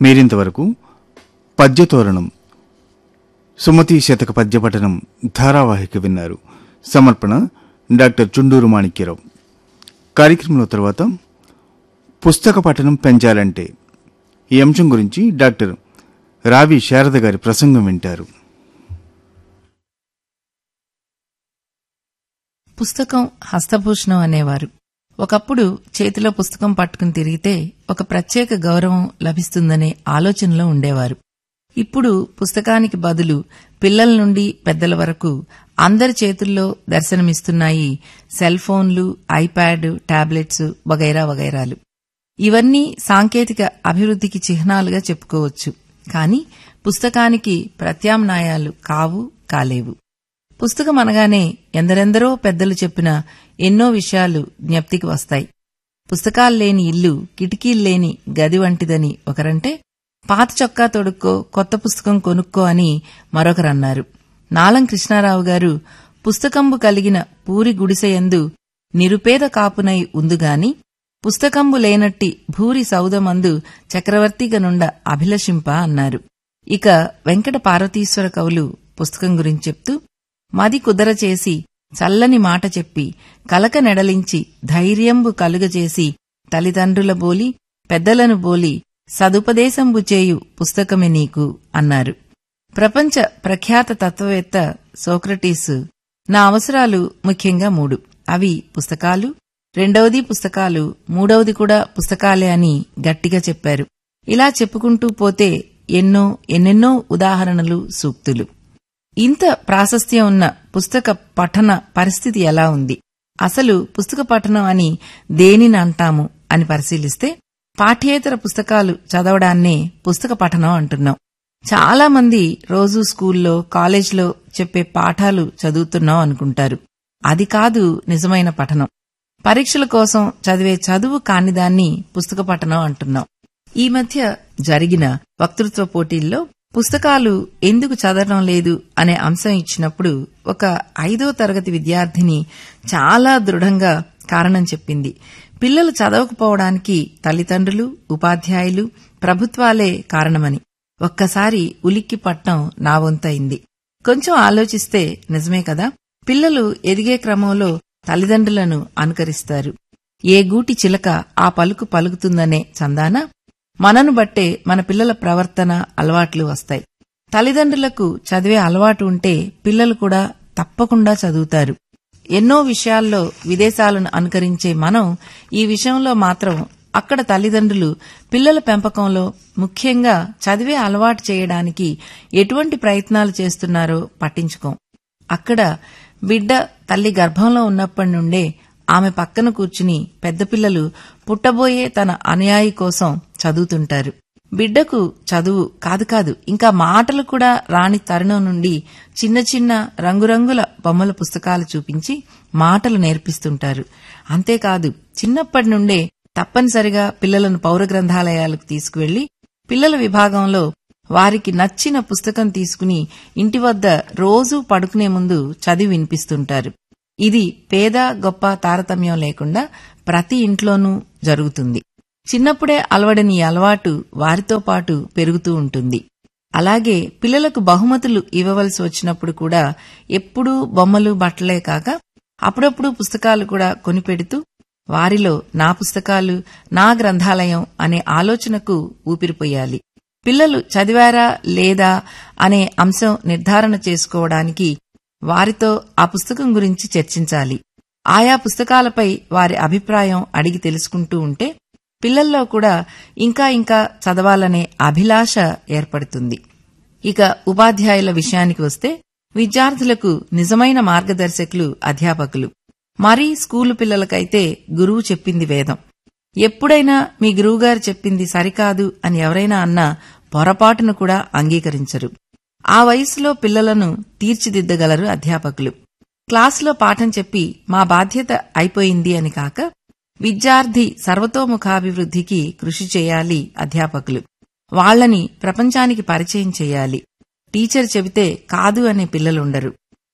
మీరింతవరకు పద్యతోరణం సుమతి శతక పద్యపఠనం ధారావాహిక విన్నారు సమర్పణ డాక్టర్ చుండూరు మాణిక్యరావు కార్యక్రమంలో తర్వాత పుస్తక పఠనం పెంచాలంటే ఈ అంశం గురించి డాక్టర్ రావి శారద గారి ప్రసంగం వింటారు పుస్తకం హస్తభూషణం అనేవారు ఒకప్పుడు చేతిలో పుస్తకం పట్టుకుని తిరిగితే ఒక ప్రత్యేక గౌరవం లభిస్తుందనే ఆలోచనలో ఉండేవారు ఇప్పుడు పుస్తకానికి బదులు పిల్లల నుండి పెద్దల వరకు అందరి చేతుల్లో దర్శనమిస్తున్నాయి సెల్ ఫోన్లు ఐప్యాడ్ టాబ్లెట్స్ వగైరా వగైరాలు ఇవన్నీ సాంకేతిక అభివృద్ధికి చిహ్నాలుగా చెప్పుకోవచ్చు కాని పుస్తకానికి ప్రత్యామ్నాయాలు కావు కాలేవు పుస్తకం అనగానే ఎందరెందరో పెద్దలు చెప్పిన ఎన్నో విషయాలు జ్ఞప్తికి వస్తాయి పుస్తకాల్లేని ఇల్లు కిటికీల్లేని గది వంటిదని ఒకరంటే పాత చొక్కా తొడుక్కో కొత్త పుస్తకం కొనుక్కో అని మరొకరన్నారు నాలం కృష్ణారావు గారు పుస్తకంబు కలిగిన పూరి గుడిసెయందు నిరుపేద కాపునై ఉందుగాని పుస్తకంబు లేనట్టి భూరి సౌదమందు చక్రవర్తిగనుండ అభిలషింప అన్నారు ఇక వెంకట పార్వతీశ్వర కవులు పుస్తకం గురించి చెప్తూ మది కుదర చేసి చల్లని మాట చెప్పి కలక నెడలించి ధైర్యంబు కలుగజేసి తల్లిదండ్రుల బోలి పెద్దలను బోలి సదుపదేశంబు చేయు పుస్తకమే నీకు అన్నారు ప్రపంచ ప్రఖ్యాత తత్వవేత్త సోక్రటీస్ నా అవసరాలు ముఖ్యంగా మూడు అవి పుస్తకాలు రెండవది పుస్తకాలు మూడవది కూడా పుస్తకాలే అని గట్టిగా చెప్పారు ఇలా చెప్పుకుంటూ పోతే ఎన్నో ఎన్నెన్నో ఉదాహరణలు సూక్తులు ఇంత ప్రాశస్త్యం ఉన్న పుస్తక పఠన పరిస్థితి ఎలా ఉంది అసలు పుస్తక పఠనం అని దేనిని అంటాము అని పరిశీలిస్తే పాఠ్యేతర పుస్తకాలు చదవడాన్నే పుస్తక పఠనం అంటున్నాం చాలా మంది రోజు స్కూల్లో కాలేజ్లో చెప్పే పాఠాలు చదువుతున్నాం అనుకుంటారు అది కాదు నిజమైన పఠనం పరీక్షల కోసం చదివే చదువు కానిదాన్ని పుస్తక పఠనం అంటున్నాం ఈ మధ్య జరిగిన వక్తృత్వ పోటీల్లో పుస్తకాలు ఎందుకు చదవడం లేదు అనే అంశం ఇచ్చినప్పుడు ఒక ఐదో తరగతి విద్యార్థిని చాలా దృఢంగా కారణం చెప్పింది పిల్లలు చదవకపోవడానికి తల్లిదండ్రులు ఉపాధ్యాయులు ప్రభుత్వాలే కారణమని ఒక్కసారి ఉలిక్కి పట్టం నా వంతయింది కొంచెం ఆలోచిస్తే నిజమే కదా పిల్లలు ఎదిగే క్రమంలో తల్లిదండ్రులను అనుకరిస్తారు ఏ గూటి చిలక ఆ పలుకు పలుకుతుందనే చందాన మనను బట్టే మన పిల్లల ప్రవర్తన అలవాట్లు వస్తాయి తల్లిదండ్రులకు చదివే అలవాటు ఉంటే పిల్లలు కూడా తప్పకుండా చదువుతారు ఎన్నో విషయాల్లో విదేశాలను అనుకరించే మనం ఈ విషయంలో మాత్రం అక్కడ తల్లిదండ్రులు పిల్లల పెంపకంలో ముఖ్యంగా చదివే అలవాటు చేయడానికి ఎటువంటి ప్రయత్నాలు చేస్తున్నారో పట్టించుకోం అక్కడ బిడ్డ తల్లి గర్భంలో ఉన్నప్పటి నుండే ఆమె పక్కన కూర్చుని పెద్ద పిల్లలు పుట్టబోయే తన అనుయాయి కోసం చదువుతుంటారు బిడ్డకు చదువు కాదు కాదు ఇంకా మాటలు కూడా రాని తరుణం నుండి చిన్న చిన్న రంగురంగుల బొమ్మల పుస్తకాలు చూపించి మాటలు నేర్పిస్తుంటారు అంతేకాదు చిన్నప్పటి నుండే తప్పనిసరిగా పిల్లలను పౌర గ్రంథాలయాలకు తీసుకువెళ్లి పిల్లల విభాగంలో వారికి నచ్చిన పుస్తకం తీసుకుని ఇంటి వద్ద రోజూ పడుకునే ముందు చదివి వినిపిస్తుంటారు ఇది పేద గొప్ప తారతమ్యం లేకుండా ప్రతి ఇంట్లోనూ జరుగుతుంది చిన్నప్పుడే అలవడని ఈ అలవాటు వారితో పాటు పెరుగుతూ ఉంటుంది అలాగే పిల్లలకు బహుమతులు ఇవ్వవలసి వచ్చినప్పుడు కూడా ఎప్పుడూ బొమ్మలు బట్టలే కాక అప్పుడప్పుడు పుస్తకాలు కూడా కొనిపెడుతూ వారిలో నా పుస్తకాలు నా గ్రంథాలయం అనే ఆలోచనకు ఊపిరిపోయాలి పిల్లలు చదివారా లేదా అనే అంశం నిర్ధారణ చేసుకోవడానికి వారితో ఆ పుస్తకం గురించి చర్చించాలి ఆయా పుస్తకాలపై వారి అభిప్రాయం అడిగి తెలుసుకుంటూ ఉంటే పిల్లల్లో కూడా ఇంకా ఇంకా చదవాలనే అభిలాష ఏర్పడుతుంది ఇక ఉపాధ్యాయుల విషయానికి వస్తే విద్యార్థులకు నిజమైన మార్గదర్శకులు అధ్యాపకులు మరీ స్కూలు పిల్లలకైతే గురువు చెప్పింది వేదం ఎప్పుడైనా మీ గురువుగారు చెప్పింది సరికాదు అని ఎవరైనా అన్నా పొరపాటును కూడా అంగీకరించరు ఆ వయసులో పిల్లలను తీర్చిదిద్దగలరు అధ్యాపకులు క్లాసులో పాఠం చెప్పి మా బాధ్యత అయిపోయింది అని కాక విద్యార్థి సర్వతోముఖాభివృద్ధికి కృషి చేయాలి అధ్యాపకులు వాళ్లని ప్రపంచానికి పరిచయం చేయాలి టీచర్ చెబితే కాదు అనే పిల్లలుండరు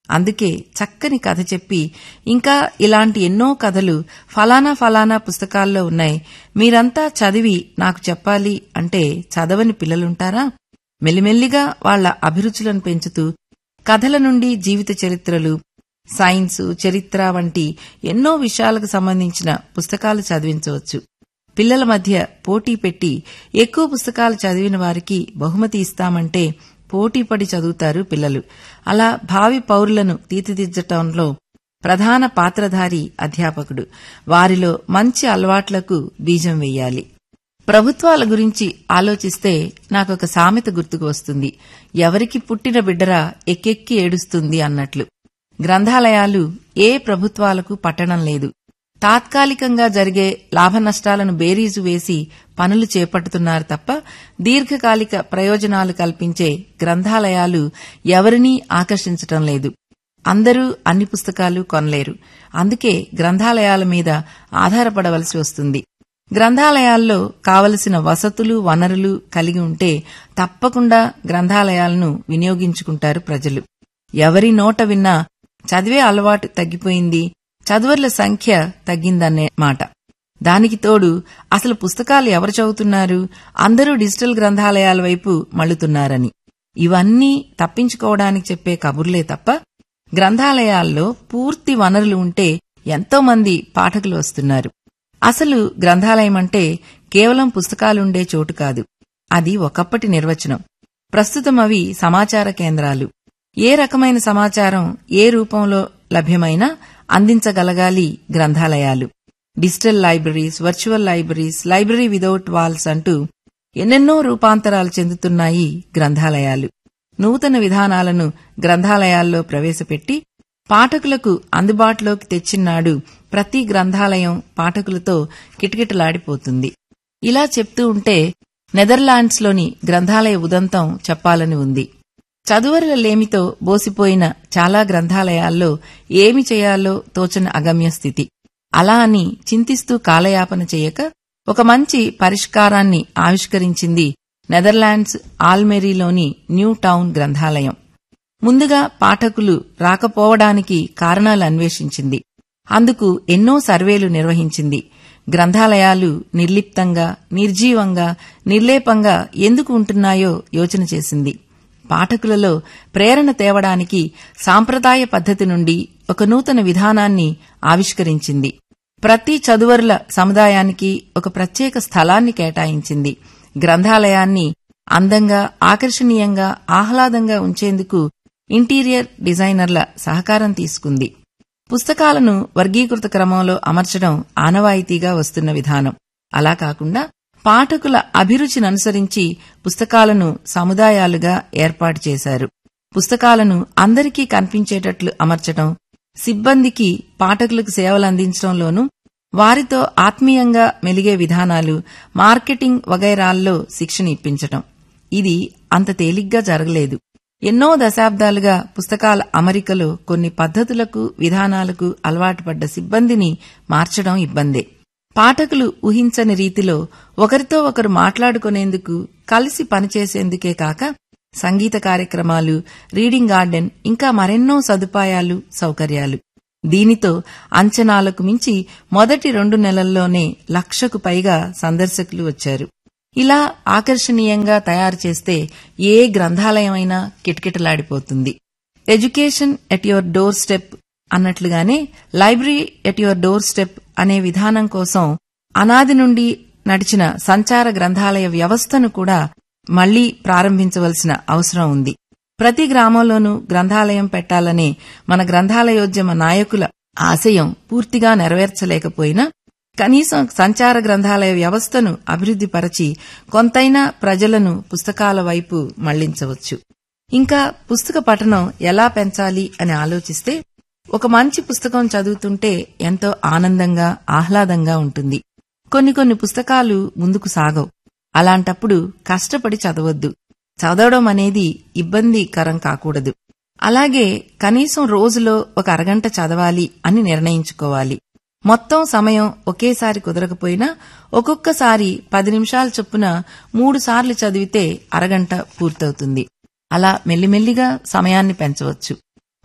అందుకే చక్కని కథ చెప్పి ఇంకా ఇలాంటి ఎన్నో కథలు ఫలానా ఫలానా పుస్తకాల్లో ఉన్నాయి మీరంతా చదివి నాకు చెప్పాలి అంటే చదవని పిల్లలుంటారా మెల్లిమెల్లిగా వాళ్ల అభిరుచులను పెంచుతూ కథల నుండి జీవిత చరిత్రలు సైన్స్ చరిత్ర వంటి ఎన్నో విషయాలకు సంబంధించిన పుస్తకాలు చదివించవచ్చు పిల్లల మధ్య పోటీ పెట్టి ఎక్కువ పుస్తకాలు చదివిన వారికి బహుమతి ఇస్తామంటే పోటీపడి చదువుతారు పిల్లలు అలా భావి పౌరులను తీర్చిదిద్దటంలో ప్రధాన పాత్రధారి అధ్యాపకుడు వారిలో మంచి అలవాట్లకు బీజం వెయ్యాలి ప్రభుత్వాల గురించి ఆలోచిస్తే నాకొక సామెత గుర్తుకు వస్తుంది ఎవరికి పుట్టిన బిడ్డరా ఎక్కెక్కి ఏడుస్తుంది అన్నట్లు గ్రంథాలయాలు ఏ ప్రభుత్వాలకు పట్టడం లేదు తాత్కాలికంగా జరిగే లాభనష్టాలను బేరీజు వేసి పనులు చేపడుతున్నారు తప్ప దీర్ఘకాలిక ప్రయోజనాలు కల్పించే గ్రంథాలయాలు ఎవరినీ ఆకర్షించటం లేదు అందరూ అన్ని పుస్తకాలు కొనలేరు అందుకే గ్రంథాలయాల మీద ఆధారపడవలసి వస్తుంది గ్రంథాలయాల్లో కావలసిన వసతులు వనరులు కలిగి ఉంటే తప్పకుండా గ్రంథాలయాలను వినియోగించుకుంటారు ప్రజలు ఎవరి నోట విన్నా చదివే అలవాటు తగ్గిపోయింది చదువర్ల సంఖ్య తగ్గిందనే మాట దానికి తోడు అసలు పుస్తకాలు ఎవరు చదువుతున్నారు అందరూ డిజిటల్ గ్రంథాలయాల వైపు మళ్లుతున్నారని ఇవన్నీ తప్పించుకోవడానికి చెప్పే కబుర్లే తప్ప గ్రంథాలయాల్లో పూర్తి వనరులు ఉంటే ఎంతో మంది పాఠకులు వస్తున్నారు అసలు గ్రంథాలయం అంటే కేవలం పుస్తకాలుండే చోటు కాదు అది ఒకప్పటి నిర్వచనం ప్రస్తుతం అవి సమాచార కేంద్రాలు ఏ రకమైన సమాచారం ఏ రూపంలో లభ్యమైనా అందించగలగాలి గ్రంథాలయాలు digital libraries virtual libraries library without walls అంటూ ఎన్నెన్నో రూపాంతరాలు చెందుతున్నాయి గ్రంథాలయాలు నూతన విధానాలను గ్రంథాలయాల్లో ప్రవేశపెట్టి పాఠకులకు అందుబాటులోకి తెచ్చినాడు ప్రతి గ్రంథాలయం పాఠకులతో కిటకిటలాడిపోతుంది ఇలా చెప్తూ ఉంటే నెదర్లాండ్స్లోని గ్రంథాలయ ఉదంతం చెప్పాలని ఉంది చదువరుల లేమితో బోసిపోయిన చాలా గ్రంథాలయాల్లో ఏమి చేయాలో తోచని అగమ్య స్థితి అలా అని చింతిస్తూ కాలయాపన చేయక ఒక మంచి పరిష్కారాన్ని ఆవిష్కరించింది నెదర్లాండ్స్ ఆల్మెరీలోని న్యూ టౌన్ గ్రంథాలయం ముందుగా పాఠకులు రాకపోవడానికి కారణాలు అన్వేషించింది అందుకు ఎన్నో సర్వేలు నిర్వహించింది గ్రంథాలయాలు నిర్లిప్తంగా నిర్జీవంగా నిర్లేపంగా ఎందుకు ఉంటున్నాయో యోచన చేసింది పాఠకులలో ప్రేరణ తేవడానికి సాంప్రదాయ పద్ధతి నుండి ఒక నూతన విధానాన్ని ఆవిష్కరించింది ప్రతి చదువరుల సముదాయానికి ఒక ప్రత్యేక స్థలాన్ని కేటాయించింది గ్రంథాలయాన్ని అందంగా ఆకర్షణీయంగా ఆహ్లాదంగా ఉంచేందుకు ఇంటీరియర్ డిజైనర్ల సహకారం తీసుకుంది పుస్తకాలను వర్గీకృత క్రమంలో అమర్చడం ఆనవాయితీగా వస్తున్న విధానం అలా కాకుండా పాఠకుల అభిరుచిననుసరించి పుస్తకాలను సముదాయాలుగా ఏర్పాటు చేశారు పుస్తకాలను అందరికీ కనిపించేటట్లు అమర్చడం సిబ్బందికి పాఠకులకు సేవలందించడంలోనూ వారితో ఆత్మీయంగా మెలిగే విధానాలు మార్కెటింగ్ వగైరాల్లో శిక్షణ ఇప్పించటం ఇది అంత తేలిగ్గా జరగలేదు ఎన్నో దశాబ్దాలుగా పుస్తకాల అమరికలో కొన్ని పద్ధతులకు విధానాలకు అలవాటు పడ్డ సిబ్బందిని మార్చడం ఇబ్బందే పాఠకులు ఊహించని రీతిలో ఒకరితో ఒకరు మాట్లాడుకునేందుకు కలిసి పనిచేసేందుకే కాక సంగీత కార్యక్రమాలు రీడింగ్ గార్డెన్ ఇంకా మరెన్నో సదుపాయాలు సౌకర్యాలు దీనితో అంచనాలకు మించి మొదటి రెండు నెలల్లోనే లక్షకు పైగా సందర్శకులు వచ్చారు ఇలా ఆకర్షణీయంగా తయారు చేస్తే ఏ గ్రంథాలయమైనా కిటకిటలాడిపోతుంది education at your doorstep అన్నట్లుగానే library at your doorstep అనే విధానం కోసం అనాది నుండి నడిచిన సంచార గ్రంథాలయ వ్యవస్థను కూడా మళ్లీ ప్రారంభించవలసిన అవసరం ఉంది ప్రతి గ్రామంలోనూ గ్రంథాలయం పెట్టాలనే మన గ్రంథాలయోద్యమ నాయకుల ఆశయం పూర్తిగా నెరవేర్చలేకపోయినా కనీసం సంచార గ్రంథాలయ వ్యవస్థను అభివృద్ధిపరచి కొంతైనా ప్రజలను పుస్తకాల వైపు మళ్లించవచ్చు ఇంకా పుస్తక పఠనం ఎలా పెంచాలి అని ఆలోచిస్తే ఒక మంచి పుస్తకం చదువుతుంటే ఎంతో ఆనందంగా ఆహ్లాదంగా ఉంటుంది కొన్ని కొన్ని పుస్తకాలు ముందుకు సాగవు అలాంటప్పుడు కష్టపడి చదవద్దు చదవడం అనేది ఇబ్బందికరం కాకూడదు అలాగే కనీసం రోజులో ఒక అరగంట చదవాలి అని నిర్ణయించుకోవాలి మొత్తం సమయం ఒకేసారి కుదరకపోయినా ఒక్కొక్కసారి పది నిమిషాల చొప్పున మూడు సార్లు చదివితే అరగంట పూర్తవుతుంది అలా మెల్లిమెల్లిగా సమయాన్ని పెంచవచ్చు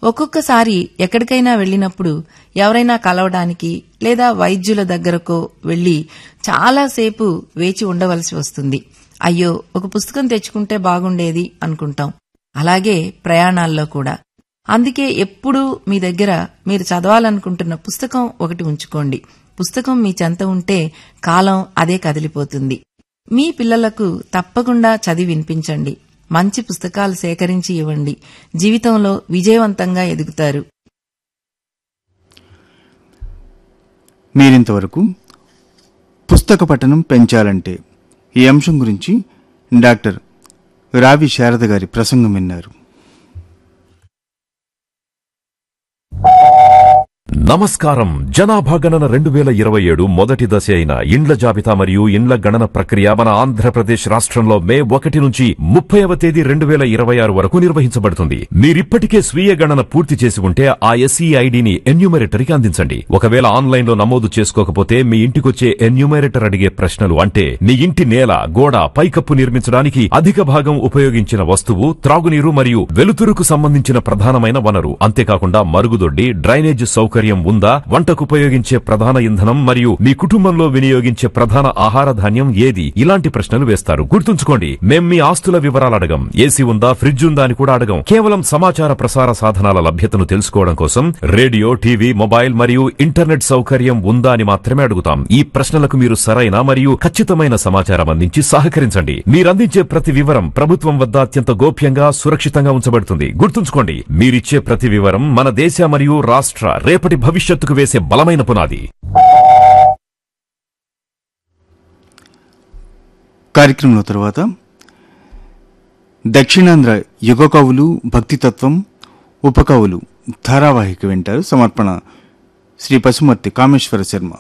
ఒక్కొక్కసారి ఎక్కడికైనా వెళ్ళినప్పుడు ఎవరైనా కలవడానికి లేదా వైద్యుల దగ్గరకో వెళ్లి చాలాసేపు వేచి ఉండవలసి వస్తుంది అయ్యో ఒక పుస్తకం తెచ్చుకుంటే బాగుండేది అనుకుంటాం అలాగే ప్రయాణాల్లో కూడా అందుకే ఎప్పుడూ మీ దగ్గర మీరు చదవాలనుకుంటున్న పుస్తకం ఒకటి ఉంచుకోండి పుస్తకం మీ చెంత ఉంటే కాలం అదే కదిలిపోతుంది మీ పిల్లలకు తప్పకుండా చదివి వినిపించండి మంచి పుస్తకాలు సేకరించి ఇవ్వండి జీవితంలో విజయవంతంగా ఎదుగుతారు మీరింతవరకు పుస్తక పఠనం పెంచాలంటే ఈ అంశం గురించి డాక్టర్ రావి శారద గారి ప్రసంగం విన్నారు నమస్కారం జనాభా గణన రెండు వేల ఇరవై ఏడు మొదటి దశ అయిన ఇండ్ల జాబితా మరియు ఇండ్ల గణన ప్రక్రియ మన ఆంధ్రప్రదేశ్ రాష్ట్రంలో మే ఒకటి నుంచి ముప్పైవ తేదీ రెండు వేల ఇరవై ఆరు వరకు నిర్వహించబడుతుంది మీరిప్పటికే స్వీయ గణన పూర్తి చేసి ఉంటే ఆ ఎస్ఈ ఐడిని ఎన్యూమరేటర్కి అందించండి ఒకవేళ ఆన్లైన్ లో నమోదు చేసుకోకపోతే మీ ఇంటికొచ్చే ఎన్యూమరేటర్ అడిగే ప్రశ్నలు అంటే మీ ఇంటి నేల గోడ పైకప్పు నిర్మించడానికి అధిక భాగం ఉపయోగించిన వస్తువు త్రాగునీరు మరియు వెలుతురుకు సంబంధించిన ప్రధానమైన వనరు అంతేకాకుండా మరుగుదొడ్డి డ్రైనేజ్ సౌకర్యం ఉందా వంటకు ఉపయోగించే ప్రధాన ఇంధనం మరియు మీ కుటుంబంలో వినియోగించే ప్రధాన ఆహార ధాన్యం ఏది ఇలాంటి ప్రశ్నలు వేస్తారు గుర్తుంచుకోండి మేం మీ ఆస్తుల వివరాలు అడగం ఏసీ ఉందా ఫ్రిడ్జ్ ఉందా అని కూడా అడగం కేవలం సమాచార ప్రసార సాధనాల లభ్యతను తెలుసుకోవడం కోసం రేడియో టీవీ మొబైల్ మరియు ఇంటర్నెట్ సౌకర్యం ఉందా అని మాత్రమే అడుగుతాం ఈ ప్రశ్నలకు మీరు సరైన మరియు ఖచ్చితమైన సమాచారం అందించి సహకరించండి మీరందించే ప్రతి వివరం ప్రభుత్వం వద్ద అత్యంత గోప్యంగా సురక్షితంగా ఉంచబడుతుంది గుర్తుంచుకోండి మీరిచ్చే ప్రతి వివరం మన దేశ మరియు రాష్ట్ర రేపటి భవిష్యత్తుకు వేసే బలమైన పునాది కార్యక్రమంలో తర్వాత దక్షిణాంధ్ర యుగ కవులు భక్తితత్వం ఉపకవులు ధారావాహిక వింటారు సమర్పణ శ్రీ పశుమర్తి కామేశ్వర శర్మ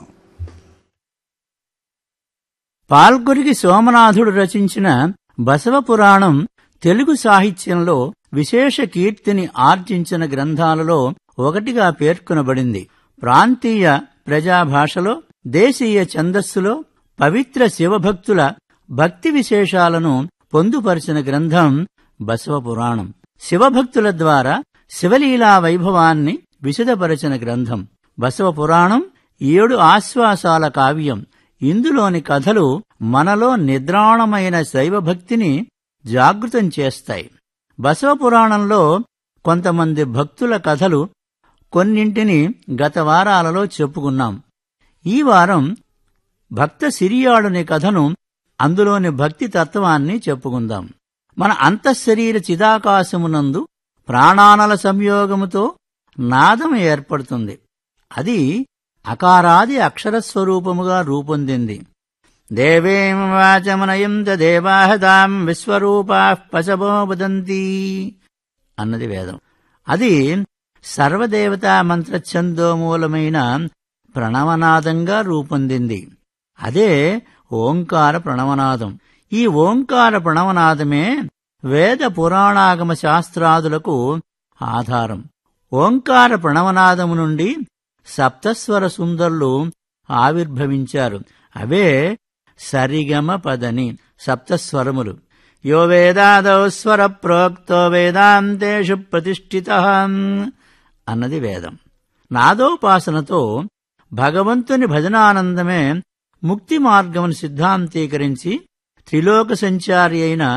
పాల్గొరిగి సోమనాథుడు రచించిన బసవ పురాణం తెలుగు సాహిత్యంలో విశేష కీర్తిని ఆర్జించిన గ్రంథాలలో ఒకటిగా పేర్కొనబడింది ప్రాంతీయ ప్రజాభాషలో దేశీయ ఛందస్సులో పవిత్ర శివభక్తుల భక్తి విశేషాలను పొందుపరిచిన గ్రంథం బసవ పురాణం శివభక్తుల ద్వారా శివలీలా వైభవాన్ని విశదపరచిన గ్రంథం బసవ పురాణం ఏడు ఆశ్వాసాల కావ్యం ఇందులోని కథలు మనలో నిద్రాణమైన శైవభక్తిని జాగృతం చేస్తాయి బసవ పురాణంలో కొంతమంది భక్తుల కథలు కొన్నింటిని గత వారాలలో చెప్పుకున్నాం ఈ వారం భక్త సిరియాడుని కథను అందులోని భక్తి తత్వాన్ని చెప్పుకుందాం మన అంతఃశరీర చిదాకాశమునందు ప్రాణానల సంయోగముతో నాదం ఏర్పడుతుంది అది అకారాది అక్షర స్వరూపముగా రూపొందింది దేవేం వాచమనయం దేవాహదాం విశ్వరూపా పశవో వదంతి అన్నది వేదం అది సర్వదేవతా మంత్రఛందోమూలమైన ప్రణవనాదంగా రూపొందింది అదే ఓంకార ప్రణవనాదం ఈ ఓంకార ప్రణవనాదమే వేద పురాణాగమ శాస్త్రాదులకు ఆధారం ఓంకార ప్రణవనాదము నుండి సప్తస్వర సుందరులు ఆవిర్భవించారు అవే సరిగమ పదని సప్తస్వరములు యో వేదాదౌ స్వర ప్రోక్తో వేదాంతేషు ప్రతిష్ఠిత అన్నది వేదం నాదోపాసనతో భగవంతుని భజనానందమే ముక్తి మార్గమును సిద్ధాంతీకరించి త్రిలోక సంచారి అయిన